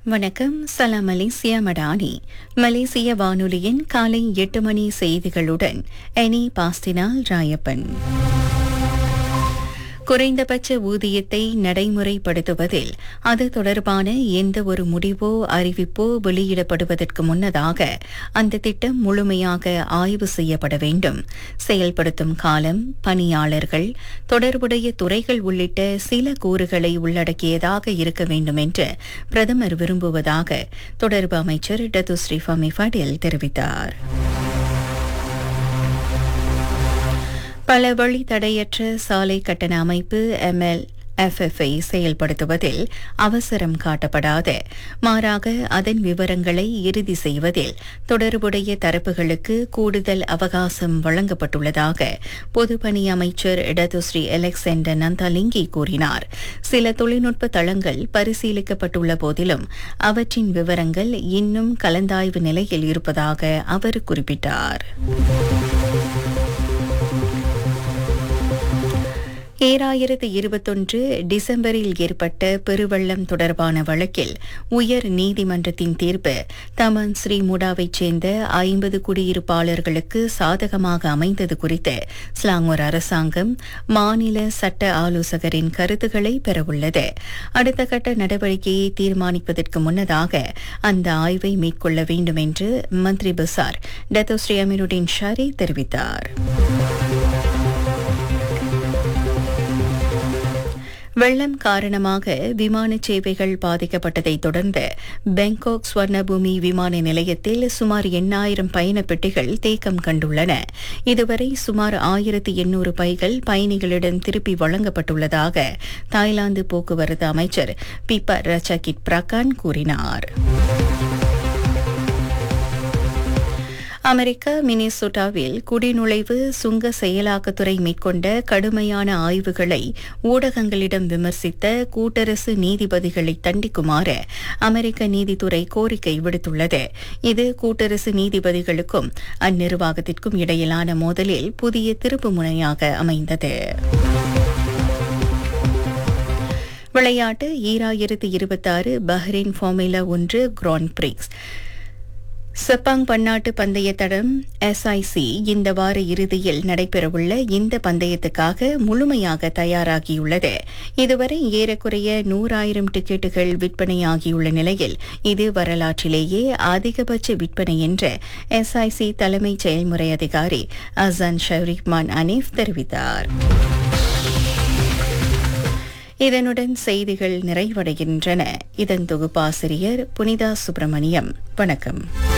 வணக்கம் சலாம் மலேசியா மடானி மலேசிய வானொலியின் காலை எட்டு மணி செய்திகளுடன் எனி பாஸ்டினால் ராயப்பன் குறைந்தபட்ச ஊதியத்தை நடைமுறைப்படுத்துவதில் அது தொடர்பான எந்த ஒரு முடிவோ அறிவிப்போ வெளியிடப்படுவதற்கு முன்னதாக அந்த திட்டம் முழுமையாக ஆய்வு செய்யப்பட வேண்டும் செயல்படுத்தும் காலம் பணியாளர்கள் தொடர்புடைய துறைகள் உள்ளிட்ட சில கூறுகளை உள்ளடக்கியதாக இருக்க வேண்டும் என்று பிரதமர் விரும்புவதாக தொடர்பு அமைச்சர் டத்துஸ்ரீ ஃபமி ஃபடில் தெரிவித்தார் பல வழி தடையற்ற சாலை கட்டண அமைப்பு எம்எல் எஃப்எஃப்ஐ செயல்படுத்துவதில் அவசரம் காட்டப்படாத மாறாக அதன் விவரங்களை இறுதி செய்வதில் தொடர்புடைய தரப்புகளுக்கு கூடுதல் அவகாசம் வழங்கப்பட்டுள்ளதாக பொதுப்பணி அமைச்சர் இடதுஸ்ரீ அலெக்சாண்டர் நந்தாலிங்கி கூறினார் சில தொழில்நுட்ப தளங்கள் பரிசீலிக்கப்பட்டுள்ள போதிலும் அவற்றின் விவரங்கள் இன்னும் கலந்தாய்வு நிலையில் இருப்பதாக அவர் குறிப்பிட்டார் ஏழாயிரத்து இருபத்தொன்று டிசம்பரில் ஏற்பட்ட பெருவெள்ளம் தொடர்பான வழக்கில் உயர் நீதிமன்றத்தின் தீர்ப்பு தமன் ஸ்ரீ முடாவைச் சேர்ந்த ஐம்பது குடியிருப்பாளர்களுக்கு சாதகமாக அமைந்தது குறித்து ஸ்லாங்கூர் அரசாங்கம் மாநில சட்ட ஆலோசகரின் கருத்துக்களை பெறவுள்ளது அடுத்த கட்ட நடவடிக்கையை தீர்மானிப்பதற்கு முன்னதாக அந்த ஆய்வை மேற்கொள்ள வேண்டும் என்று மந்திரி பசார் டத்தோஸ்ரீ அமீருddin ஷாரி தெரிவித்தார் வெள்ளம் காரணமாக விமான சேவைகள் பாதிக்கப்பட்டதை தொடர்ந்து பெங்காக் ஸ்வர்ணபூமி விமான நிலையத்தில் சுமார் எண்ணாயிரம் பயண பெட்டிகள் தேக்கம் கண்டுள்ளன இதுவரை சுமார் ஆயிரத்து எண்ணூறு பைகள் பயணிகளிடம் திருப்பி வழங்கப்பட்டுள்ளதாக தாய்லாந்து போக்குவரத்து அமைச்சர் பிபா ரச்சகிட் பிரகான் கூறினார் அமெரிக்க மினிசோட்டாவில் குடிநுழைவு சுங்க செயலாக்கத்துறை மேற்கொண்ட கடுமையான ஆய்வுகளை ஊடகங்களிடம் விமர்சித்த கூட்டரசு நீதிபதிகளை தண்டிக்குமாறு அமெரிக்க நீதித்துறை கோரிக்கை விடுத்துள்ளது இது கூட்டரசு நீதிபதிகளுக்கும் அந்நிர்வாகத்திற்கும் இடையிலான மோதலில் புதிய திருப்பு முனையாக அமைந்தது விளையாட்டு ஈராயிரத்து இருபத்தாறு பஹ்ரைன் ஃபார்முலா ஒன்று கிராண்ட் பிரிக்ஸ் செப்பாங் பன்னாட்டு பந்தய தடம் எஸ்ஐசி இந்த வார இறுதியில் நடைபெறவுள்ள இந்த பந்தயத்துக்காக முழுமையாக தயாராகியுள்ளது இதுவரை ஏறக்குறைய நூறாயிரம் டிக்கெட்டுகள் விற்பனையாகியுள்ள நிலையில் இது வரலாற்றிலேயே அதிகபட்ச விற்பனை என்று எஸ்ஐசி தலைமைச் செயல்முறை அதிகாரி அசான் ஷரீஃப்மான் அனீஃப் தெரிவித்தார் இதனுடன் செய்திகள் நிறைவடைகின்றன இதன் தொகுப்பாசிரியர் புனிதா சுப்பிரமணியம் வணக்கம்